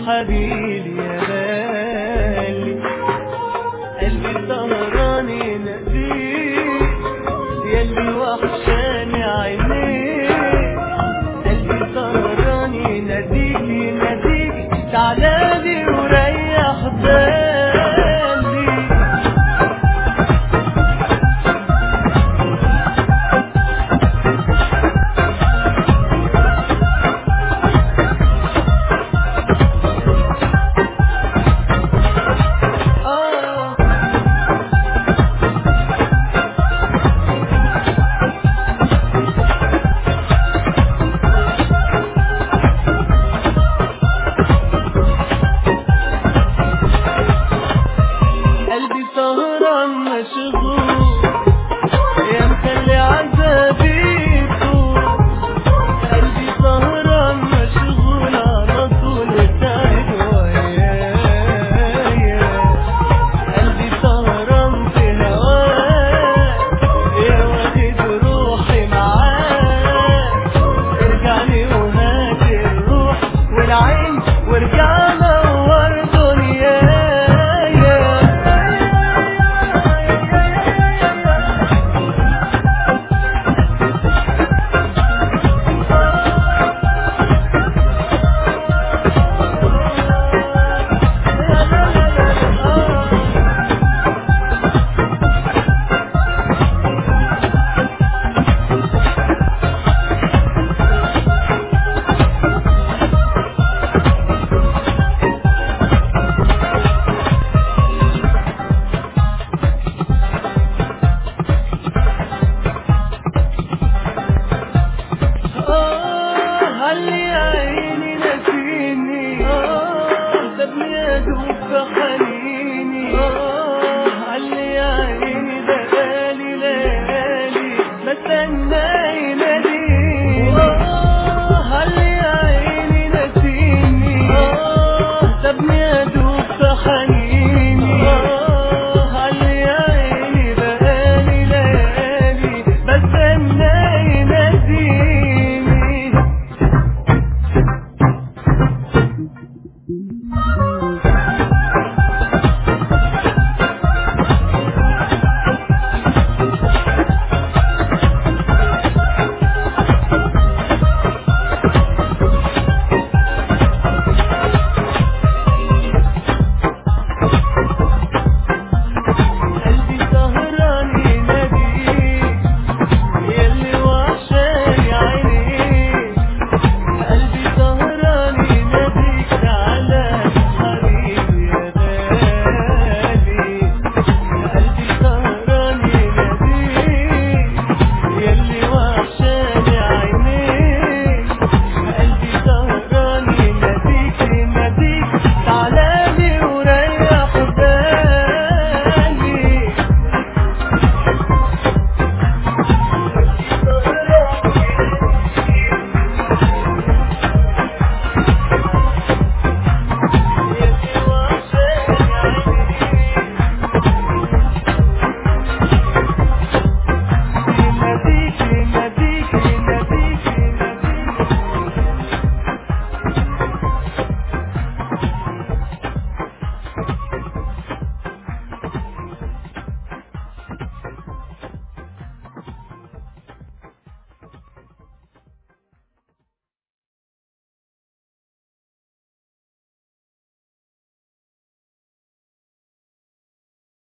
حبيبي يا غالي قلبي سهران يناديك ياللي وحشاني عينيك قلبي سهران يناديك يناديك تعالالي وريح بالي آه قلبي سهران مشغول يا مخلي عذابي يطول قلبي سهران مشغول على طول تعب ويايا قلبي سهران في هواك يا واخد روحي معاك ارجعني وهات الروح والعين وارجع نور دنيايا آه هلي عيني نسيني آه سابني أدوب في حنيني